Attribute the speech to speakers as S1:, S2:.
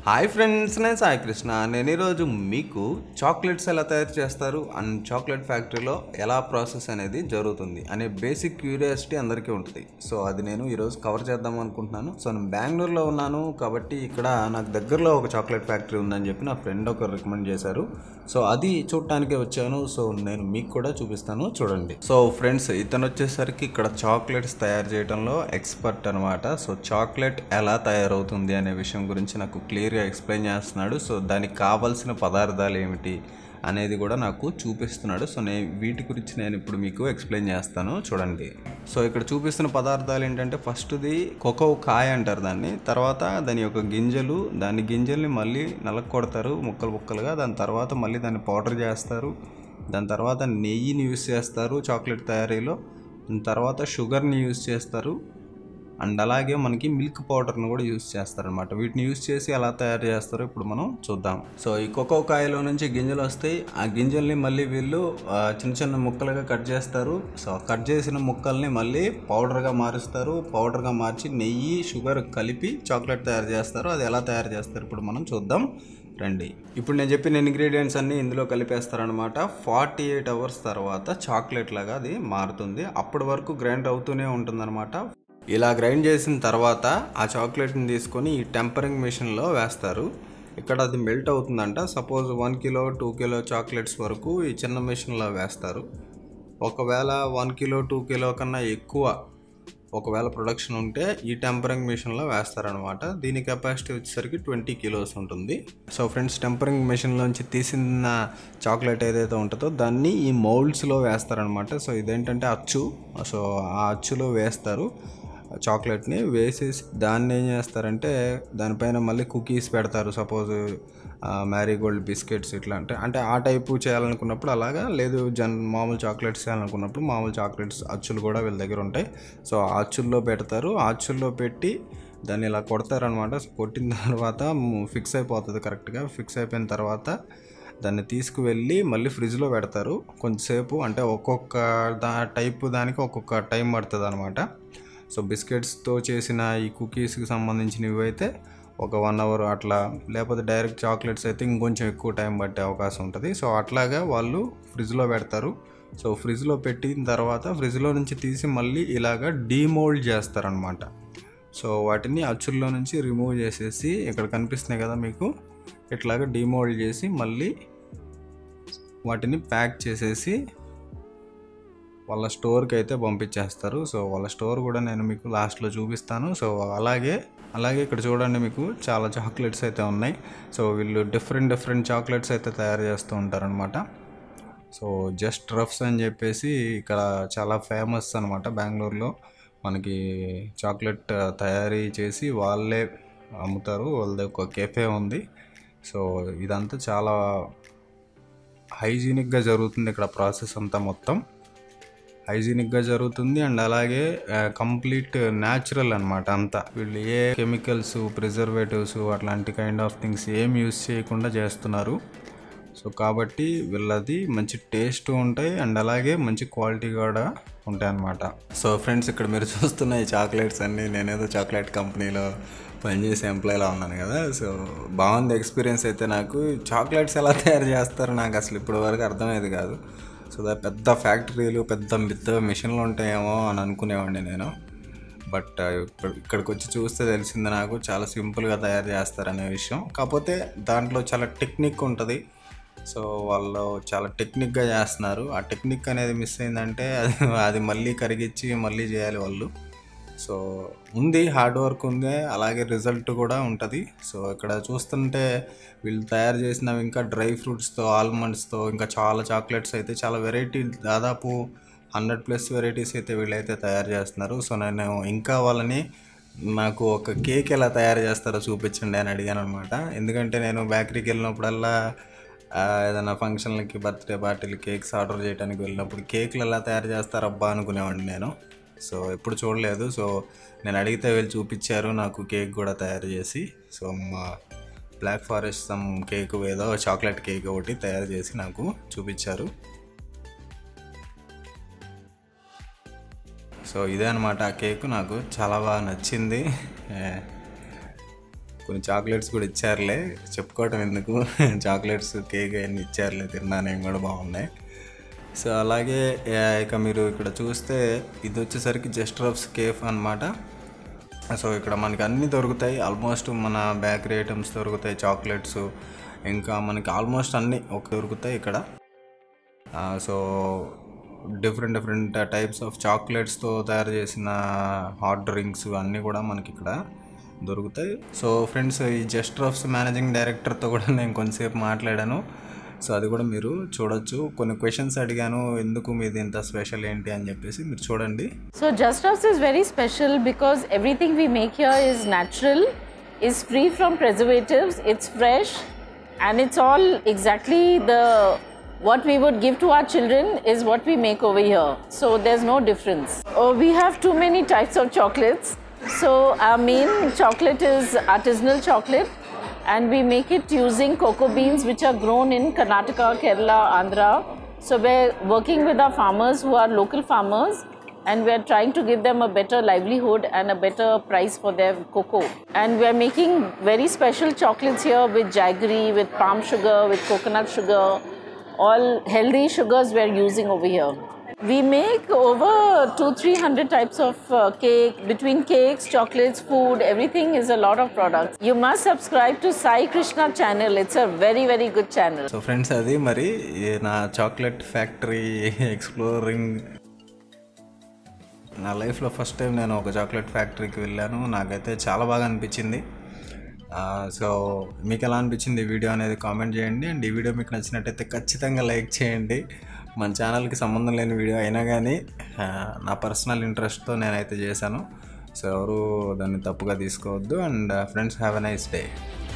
S1: Hi friends నేను సాయి కృష్ణ నేను ఈరోజు మీకు చాక్లెట్స్ ఎలా తయారు చేస్తారు అండ్ చాక్లెట్ ఫ్యాక్టరీలో ఎలా ప్రాసెస్ అనేది జరుగుతుంది అనే బేసిక్ క్యూరియాసిటీ అందరికీ ఉంటుంది సో అది నేను ఈరోజు కవర్ చేద్దాం అనుకుంటున్నాను సో నేను బెంగళూరులో ఉన్నాను కాబట్టి ఇక్కడ నాకు దగ్గరలో ఒక చాక్లెట్ ఫ్యాక్టరీ ఉందని చెప్పి నా ఫ్రెండ్ ఒకరు రికమెండ్ చేశారు సో అది చూడటానికే వచ్చాను సో నేను మీకు కూడా చూపిస్తాను చూడండి సో ఫ్రెండ్స్ ఇతను వచ్చేసరికి ఇక్కడ చాక్లెట్స్ తయారు చేయడంలో ఎక్స్పర్ట్ అనమాట సో చాక్లెట్ ఎలా తయారవుతుంది అనే విషయం గురించి నాకు క్లియర్గా ఎక్స్ప్లెయిన్ చేస్తున్నాడు సో దానికి కావాల్సిన పదార్థాలు ఏమిటి అనేది కూడా నాకు చూపిస్తున్నాడు సో నేను వీటి గురించి నేను ఇప్పుడు మీకు ఎక్స్ప్లెయిన్ చేస్తాను చూడండి సో ఇక్కడ చూపిస్తున్న పదార్థాలు ఏంటంటే ఫస్ట్ది కొకో కాయ అంటారు దాన్ని తర్వాత దాని యొక్క గింజలు దాని గింజల్ని మళ్ళీ నలకొడతారు ముక్కలు ముక్కలుగా దాని తర్వాత మళ్ళీ దాన్ని పౌడర్ చేస్తారు దాని తర్వాత నెయ్యిని యూస్ చేస్తారు చాక్లెట్ తయారీలో దాని తర్వాత షుగర్ని యూస్ చేస్తారు అండ్ అలాగే మనకి మిల్క్ పౌడర్ని కూడా యూస్ చేస్తారనమాట వీటిని యూస్ చేసి ఎలా తయారు చేస్తారో ఇప్పుడు మనం చూద్దాం సో ఈ కోకో కాయలో నుంచి గింజలు వస్తాయి ఆ గింజల్ని మళ్ళీ వీళ్ళు ఆ, చిన్న చిన్న ముక్కలుగా కట్ చేస్తారు సో కట్ చేసిన ముక్కల్ని మళ్ళీ పౌడర్గా మారుస్తారు పౌడర్గా మార్చి నెయ్యి షుగర్ కలిపి చాక్లెట్ తయారు చేస్తారు అది ఎలా తయారు చేస్తారు ఇప్పుడు మనం చూద్దాం రండి ఇప్పుడు నేను చెప్పిన ఇంగ్రీడియంట్స్ అన్ని ఇందులో కలిపేస్తారనమాట ఫార్టీ ఎయిట్ అవర్స్ తర్వాత చాక్లెట్ లాగా అది మారుతుంది అప్పటి వరకు గ్రైండ్ అవుతూనే ఉంటుందన్నమాట ఇలా గ్రైండ్ చేసిన తర్వాత ఆ చాక్లెట్ని తీసుకొని ఈ టెంపరింగ్ మిషన్లో వేస్తారు ఇక్కడ అది మెల్ట్ అవుతుందంట suppose one kilo two kilo chocolates వరకు ఈ చిన్న మిషన్లో వేస్తారు ఒకవేళ వన్ కిలో టూ కిలో కన్నా ఎక్కువ ఒకవేళ ప్రొడక్షన్ ఉంటే ఈ టెంపరింగ్ మిషన్లో వేస్తారనమాట దీని కెపాసిటీ వచ్చేసరికి ట్వంటీ కిలోస్ ఉంటుంది సో ఫ్రెండ్స్ టెంపరింగ్ మిషన్లోంచి తీసిన చాక్లెట్ ఏదైతే ఉంటుందో దాన్ని ఈ మౌల్డ్స్లో వేస్తారనమాట సో ఇదేంటంటే అచ్చు సో ఆ అచ్చులో వేస్తారు చాక్లెట్ని వేసేసి దాన్ని ఏం చేస్తారంటే దానిపైన మళ్ళీ కుకీస్ పెడతారు సపోజ్ మ్యారీగోల్డ్ బిస్కెట్స్ ఇట్లా అంటే అంటే ఆ టైపు చేయాలనుకున్నప్పుడు అలాగా లేదు జన్ మామూలు చాక్లెట్స్ చేయాలనుకున్నప్పుడు మామూలు చాక్లెట్స్ అచ్చులు కూడా వీళ్ళ దగ్గర ఉంటాయి సో ఆ అచ్చుల్లో పెడతారు ఆ అచ్చుల్లో పెట్టి దాన్ని ఇలా కొడతారనమాట సో కొట్టిన తర్వాత ఫిక్స్ అయిపోతుంది కరెక్ట్గా ఫిక్స్ అయిపోయిన తర్వాత దాన్ని తీసుకువెళ్ళి మళ్ళీ ఫ్రిడ్జ్లో పెడతారు కొంచెంసేపు అంటే ఒక్కొక్క దా టైపు దానికి ఒక్కొక్క టైం పడుతుంది అనమాట సో బిస్కెట్స్తో చేసిన ఈ కుకీస్కి సంబంధించినవి అయితే ఒక వన్ అవర్ అట్లా లేకపోతే డైరెక్ట్ చాక్లెట్స్ అయితే ఇంకొంచెం ఎక్కువ టైం పట్టే అవకాశం ఉంటుంది సో అట్లాగా వాళ్ళు ఫ్రిడ్జ్లో పెడతారు సో ఫ్రిడ్జ్లో పెట్టిన తర్వాత ఫ్రిడ్జ్లో నుంచి తీసి మళ్ళీ ఇలాగా డీమోల్డ్ చేస్తారనమాట సో వాటిని అచ్చుల్లో నుంచి రిమూవ్ చేసేసి ఇక్కడ కనిపిస్తున్నాయి కదా మీకు ఇట్లాగా డీమోల్డ్ చేసి మళ్ళీ వాటిని ప్యాక్ చేసేసి వాళ్ళ స్టోర్కి అయితే పంపించేస్తారు సో వాళ్ళ స్టోర్ కూడా నేను మీకు లాస్ట్లో చూపిస్తాను సో అలాగే అలాగే ఇక్కడ చూడండి మీకు చాలా చాక్లెట్స్ అయితే ఉన్నాయి సో వీళ్ళు డిఫరెంట్ డిఫరెంట్ చాక్లెట్స్ అయితే తయారు చేస్తూ ఉంటారనమాట సో జస్ట్ రఫ్స్ అని చెప్పేసి ఇక్కడ చాలా ఫేమస్ అనమాట బెంగళూరులో మనకి చాక్లెట్ తయారీ చేసి వాళ్ళే అమ్ముతారు వాళ్ళది ఒక కెఫే ఉంది సో ఇదంతా చాలా హైజీనిక్గా జరుగుతుంది ఇక్కడ ప్రాసెస్ అంతా మొత్తం హైజీనిక్గా జరుగుతుంది అండ్ అలాగే కంప్లీట్ న్యాచురల్ అనమాట అంతా వీళ్ళు ఏ కెమికల్స్ ప్రిజర్వేటివ్స్ అట్లాంటి కైండ్ ఆఫ్ థింగ్స్ ఏం యూస్ చేయకుండా చేస్తున్నారు సో కాబట్టి వీళ్ళది మంచి టేస్ట్ ఉంటాయి అండ్ అలాగే మంచి క్వాలిటీ కూడా ఉంటాయి అన్నమాట సో ఫ్రెండ్స్ ఇక్కడ మీరు చూస్తున్న ఈ చాక్లెట్స్ అన్నీ నేనేదో చాక్లెట్ కంపెనీలో పనిచేసే ఎంప్లాయీలా ఉన్నాను కదా సో బాగుంది ఎక్స్పీరియన్స్ అయితే నాకు చాక్లెట్స్ ఎలా తయారు చేస్తారో నాకు అసలు ఇప్పటి వరకు అర్థమయ్యేది కాదు సో దా పెద్ద ఫ్యాక్టరీలు పెద్ద పెద్ద మిషన్లు ఉంటాయేమో అని అనుకునేవాడిని నేను బట్ ఇప్పుడు ఇక్కడికి వచ్చి చూస్తే తెలిసింది నాకు చాలా సింపుల్గా తయారు చేస్తారనే విషయం కాకపోతే దాంట్లో చాలా టెక్నిక్ ఉంటుంది సో వాళ్ళు చాలా టెక్నిక్గా చేస్తున్నారు ఆ టెక్నిక్ అనేది మిస్ అయిందంటే అది అది మళ్ళీ కరిగించి మళ్ళీ చేయాలి వాళ్ళు సో ఉంది హార్డ్ వర్క్ ఉంది అలాగే రిజల్ట్ కూడా ఉంటుంది సో ఇక్కడ చూస్తుంటే వీళ్ళు తయారు చేసినవి ఇంకా డ్రై ఫ్రూట్స్తో ఆల్మండ్స్తో ఇంకా చాలా చాక్లెట్స్ అయితే చాలా వెరైటీ దాదాపు హండ్రెడ్ ప్లస్ వెరైటీస్ అయితే వీళ్ళైతే తయారు చేస్తున్నారు సో నేను ఇంకా వాళ్ళని నాకు ఒక కేక్ ఎలా తయారు చేస్తారో చూపించండి అని అడిగాను అనమాట ఎందుకంటే నేను బేకరీకి వెళ్ళినప్పుడల్లా ఆ, ఏదైనా ఫంక్షన్లకి బర్త్డే పార్టీలు కేక్స్ ఆర్డర్ చేయడానికి వెళ్ళినప్పుడు కేక్లు ఎలా తయారు చేస్తారబ్బా అనుకునేవాడిని నేను సో ఎప్పుడు చూడలేదు సో నేను అడిగితే వీళ్ళు చూపించారు నాకు కేక్ కూడా తయారు చేసి సో మా బ్లాక్ ఫారెస్ట్ సమ్ కేక్ ఏదో చాక్లెట్ కేక్ ఒకటి తయారు చేసి నాకు చూపించారు సో ఇదే అనమాట ఆ కేక్ నాకు చాలా బాగా నచ్చింది ఏ, కొన్ని చాక్లెట్స్ కూడా ఇచ్చారులే చెప్పుకోవటం ఎందుకు చాక్లెట్స్ కేక్ అన్నీ ఇచ్చారులే తిన్నాను కూడా బాగున్నాయి సో అలాగే ఆ, ఇక మీరు ఇక్కడ చూస్తే ఇది వచ్చేసరికి జస్ట్ రఫ్స్ కేఫ్ అనమాట సో ఇక్కడ మనకి అన్నీ దొరుకుతాయి ఆల్మోస్ట్ మన బేకరీ ఐటమ్స్ దొరుకుతాయి చాక్లెట్స్ ఇంకా మనకి ఆల్మోస్ట్ అన్నీ ఒక దొరుకుతాయి ఇక్కడ ఆ, so different different types of చాక్లెట్స్తో తయారు చేసిన హాట్ డ్రింక్స్ అన్నీ కూడా మనకి ఇక్కడ దొరుకుతాయి సో ఫ్రెండ్స్ ఈ జస్ట్ రఫ్స్ మేనేజింగ్ డైరెక్టర్తో కూడా నేను కొంతసేపు మాట్లాడాను సో అది కూడా మీరు చూడొచ్చు కొన్ని క్వశ్చన్స్ అడిగాను ఎందుకు మీది ఇంత స్పెషల్ ఏంటి అని చెప్పేసి మీరు చూడండి
S2: So Just House is very special because everything we make here is natural, is free from preservatives, it's fresh, and it's all exactly the what we would give to our children is what we make over here. So there's no difference. Oh, we have too many types of chocolates. So our main chocolate is artisanal chocolate and we make it using cocoa beans which are grown in Karnataka, Kerala, Andhra. So we're working with our farmers who are local farmers and we're trying to give them a better livelihood and a better price for their cocoa. And we're making very special chocolates here with jaggery, with palm sugar, with coconut sugar, all healthy sugars we're using over here. We make over two, three hundred types of uh, cake, between cakes, chocolates, food, everything is a lot of products. You must subscribe to Sai Krishna channel. It's a very, very good channel.
S1: So friends అది మరి ఈ నా chocolate factory exploring నా లైఫ్లో first time నేను ఒక chocolate ఫ్యాక్టరీకి వెళ్ళాను నాకైతే చాలా బాగా అనిపించింది ఆ, సో మీకు ఎలా అనిపించింది ఈ వీడియో అనేది కామెంట్ చేయండి అండ్ ఈ వీడియో మీకు నచ్చినట్టయితే ఖచ్చితంగా లైక్ చేయండి మన ఛానల్కి సంబంధం లేని వీడియో అయినా కానీ ఆ, నా పర్సనల్ ఇంట్రెస్ట్తో నేనైతే చేశాను సో ఎవరు దాన్ని తప్పుగా తీసుకోవద్దు and friends have a nice day